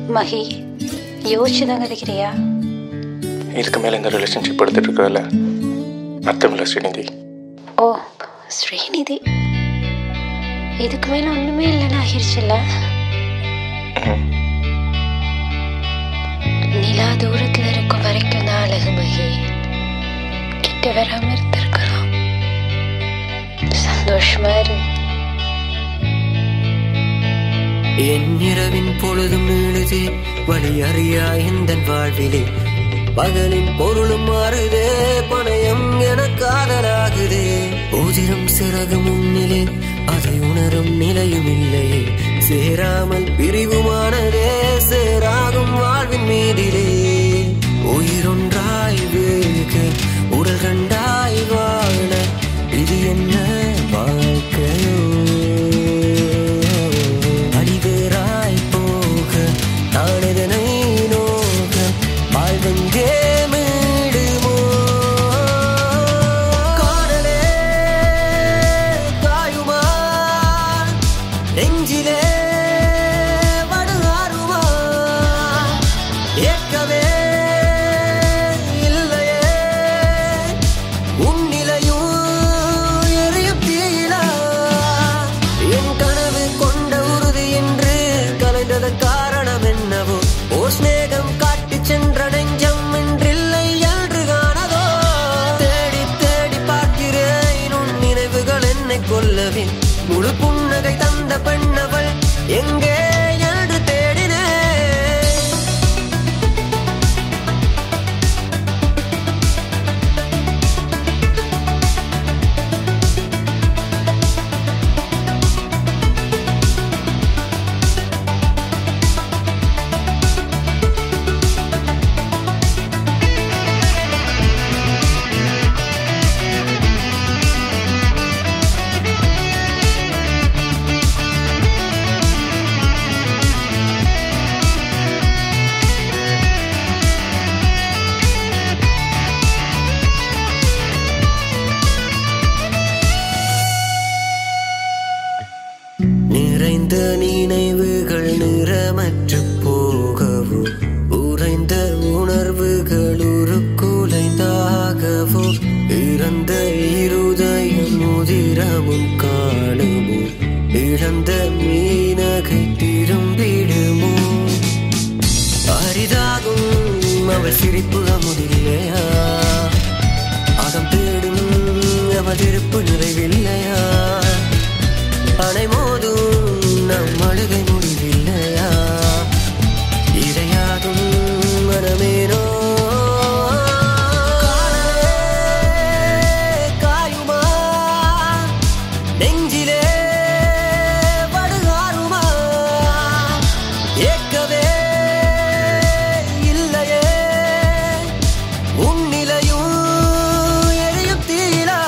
மகி யோசிச்சுதான் கதைக்கிறியா இதுக்கு மேலே இந்த ரிலேஷன்ஷிப் எடுத்துட்டு இருக்கிறதுல அர்த்தம் இல்லை ஸ்ரீநிதி ஓ ஸ்ரீநிதி இதுக்கு மேல ஒண்ணுமே இல்லைன்னு ஆகிருச்சுல்ல ம். நிலா தூரத்துல இருக்கும் வரைக்கும் தான் அழகு மகி கிட்ட வராம இருந்திருக்கலாம் சந்தோஷமா இரு என் இரவின் பொழுதும் நீளுதே வழி அறியா எந்த வாழ்விலே பகலின் பொருளும் மாறுதே பணயம் என காதலாகுதே உதிரும் சிறகு முன்னிலே அதை உணரும் நிலையும் இல்லையே சேராமல் பிரிவுமானதே சேராகும் வாழ்வின் மீதிலே உயிரொன்றாய் வேக உடல் கண்டாய் வாழ இது என்ன வாழ்க்கையோ அடிவேராய் போக நானதனை நோக வாழ்வெங்கே மீடுமோ காதலே காயுமா நெஞ்சிலே வடுகாருமா ஏற்கவே இல்லையே உன்னிலையும் எரியும் தீயிலா என் கனவு கொண்ட உறுதி என்று கலைந்ததன் காரணம் என்னவோ ஓ ஸ்நேகம் காட்டி சென்ற நெஞ்சம் இன்றில்லை என்று காணதோ தேடி தேடி பார்க்கிறேன் உன் நினைவுகள் என்னை கொல்லவே முழு புன்னகை தந்த பெண்ணவள் எங்கே என்று தேடினேன் நிறைந்த நினைவுகள் நிறமற்று போகவோ உறைந்த உணர்வுகள் உருக்குலைந்தாகவோ இறந்த இருதயம் முதிரமும் காணுமோ இழந்த மீனகை திரும்பிடுமோ அரிதாகும் அவள் சிரிப்பு அமுதில்லையா அகம் தேடும் அவள் இருப்பு நிறைவில்லையா அணை மோதும் நம் அழுகை முடிவில்லையா இரையாகும் மனமேனோ காணலே காயுமா நெஞ்சிலே படுகாருமா ஏற்கவே இல்லையே உன்னிலையும் எரியும் தீயிலா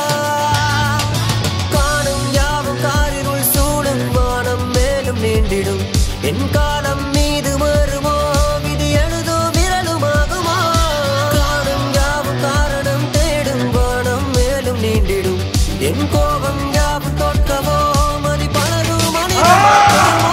காணும் யாவும் காரிருள் சூடும் வானம் மேலும் நீண்டிடும் என் காலம் மீது மறுமோ விதி எழுதோ விரலுமாகுமோ காணும் யாவும் காரணம் தேடும் வானம் மேலும் நீண்டிடும் என் கோபம் யாவும் தோற்கவோ மதி பலரும் மனிதமாகுமோ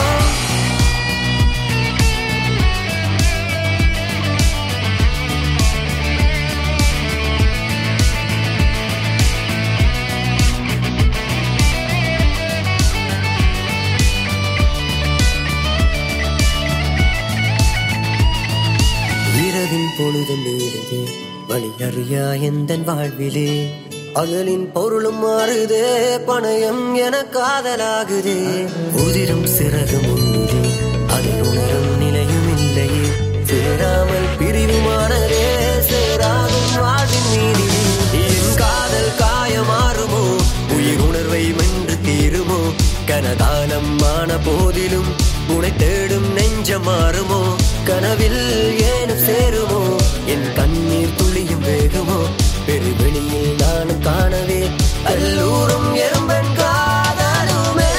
இரவின் பொழுதும் நீடுதே வழி அறியா எந்த வாழ்விலே அகலின் பொருளும் மாறுதே பணயம் என காதலாகுதே உதிரும் சிறகு முன்னிலே அதில் உணரும் நிலையும் இல்லையே சேராமல் பிரிவுமானதே சேராகும் வாழ்வின் மீதிலே என் காதல் காயமாறுமோ உயிர் உணர்வை வென்று தீருமோ கனகாலம் ஆன போதிலும் உனை தேடும் நெஞ்சம் மாறுமோ கனவில் ஏனும் சேருமோ என் கண்ணீர் துளியும் வேகுமோ பெருவெளியில் நானும் காணவே கல்லூரும் எறும்பன் காதலுமே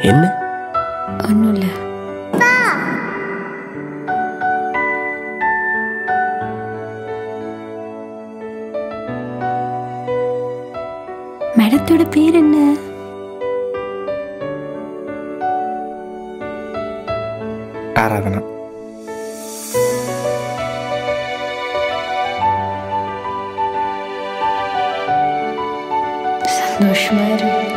என்ன ஒன்றும் இல்லை மேடத்தோட பேர் என்ன ஆராதனா சந்தோஷமா இரு